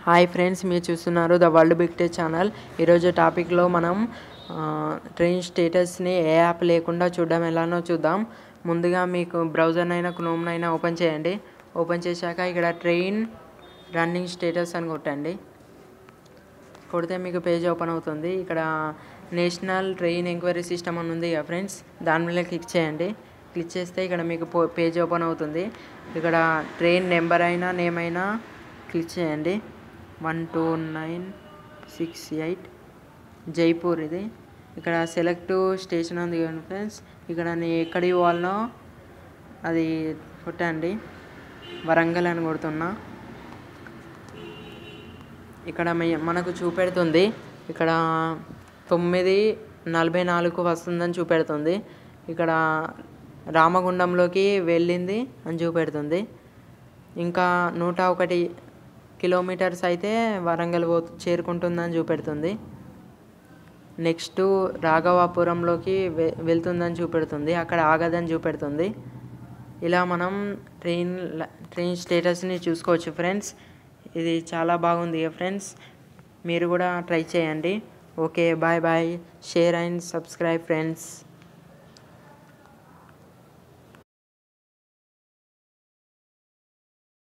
hi friends మీరు చూస్తున్నారు the world big టే ఛానల్ ఈరోజు టాపిక్లో మనం ఆ, ట్రైన్ స్టేటస్ని ఏ యాప్ లేకుండా చూడడం ఎలానో చూద్దాం ముందుగా మీకు బ్రౌజర్ అయినా క్రోమ్ అయినా ఓపెన్ చేయండి ఓపెన్ చేశాక ఇక్కడ ట్రైన్ రన్నింగ్ స్టేటస్ అని కొట్టండి కొడితే మీకు పేజ్ ఓపెన్ అవుతుంది ఇక్కడ నేషనల్ ట్రైన్ ఎంక్వైరీ సిస్టమ్ అని ఉంది కదా ఫ్రెండ్స్ దాని మీద క్లిక్ చేయండి క్లిక్ చేస్తే ఇక్కడ మీకు పో- పేజ్ ఓపెన్ అవుతుంది ఇక్కడ ట్రైన్ నెంబర్ అయినా నేమ్ అయినా క్లిక్ చేయండి one two nine six eight Jaipur ఇది ఇక్కడ సెలెక్ట్ స్టేషన్ ఉంది కదా ఫ్రెండ్స్ ఇక్కడ నేను ఎక్కడికి పోవాలనో అది కొట్టండి వరంగల్ అని కొడుతున్నా ఇక్కడ మీ- మనకు చూపెడుతుంది ఇక్కడ తొమ్మిది నలభై నాలుగు వస్తుందని చూపెడుతుంది ఇక్కడ రామగుండంలోకి వెళ్ళింది అని చూపెడుతుంది ఇంకా నూట ఒకటి కిలోమీటర్స్ అయితే వరంగల్ పో చేరుకుంటుందని చూపెడుతుంది నెక్స్ట్ రాఘవాపురంలోకి వె వెళ్తుందని చూపెడుతుంది అక్కడ ఆగదని చూపెడుతుంది ఇలా మనం ట్రైన్ ల- ట్రైన్ స్టేటస్ని చూసుకోవచ్చు ఫ్రెండ్స్ ఇది చాలా బాగుంది ఫ్రెండ్స్ మీరు కూడా ట్రై చేయండి okay bye bye share and subscribe friends